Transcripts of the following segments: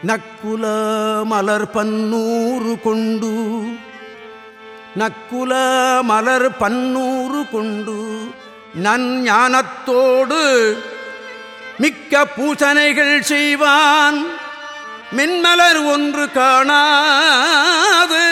நக்குல மலர் பன்னூறு கொண்டு நக்குல மலர் பன்னூறு கொண்டு நன் ஞானத்தோடு மிக்க பூசனைகள் செய்வான் மென்மலர் ஒன்று காணாது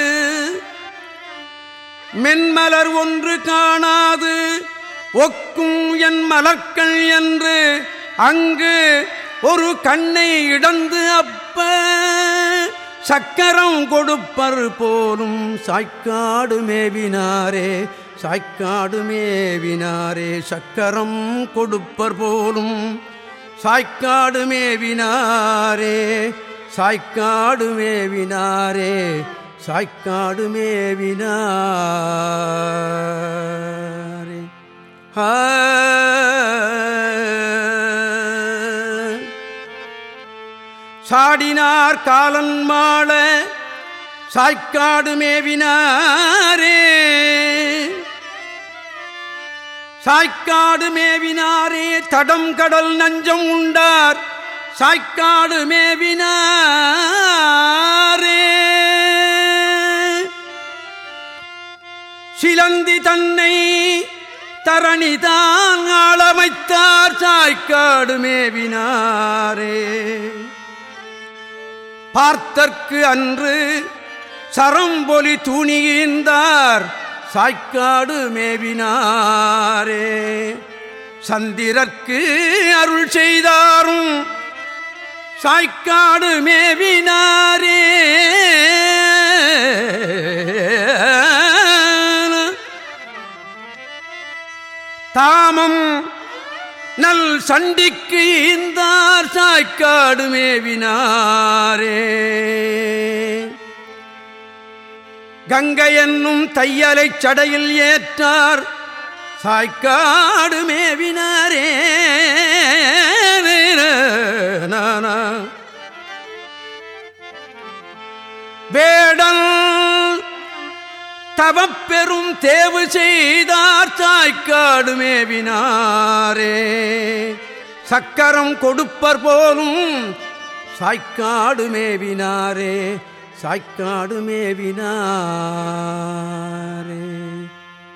மென்மலர் ஒன்று காணாது ஒக்கும் என் மலர்கள் என்று அங்கு ஒரு கண்ணை இடந்து அப்ப சக்கரம் கொடுப்பர் போலும் சாய்க்காடு மேவினாரே சாய்க்காடு மேவினாரே சக்கரம் கொடுப்பர் போலும் சாய்க்காடு மேவினாரே சாய்க்காடு மேவினாரே சாய்க்காடு மேவினாரே ஆ சாடினார் காலன் மாள சாய்க்காடு மேவினாரே சாய்க்காடு மேவினாரே தடம் கடல் நஞ்சம் உண்டார் சாய்க்காடு மேவினாரே சிலந்தி தன்னை தரணிதான் ஆளமைத்தார் சாய்க்காடு மேவினாரே பார்த்தற்கு அன்று சரம்பொலி துணியிந்தார் சாய்க்காடு மேவினாரே சந்திரர்க்கு அருள் செய்தாரும் சாய்க்காடு மேவினாரே தாமம் நல் சண்டிக்கு இந்தார் சாய்க்காடு மேவினாரே கங்கை என்னும் தையலை சடையில் ஏற்றார் சாய்க்காடு மேவினாரே நானா வேடல் தவப்பெரும் தேவு செய்தார் சாய்க்காடு மேவினாரே சக்கரம் கொடுப்பர் போலும் சாய்க்காடு மேவினாரே சாய்க்காடு மேவினாரே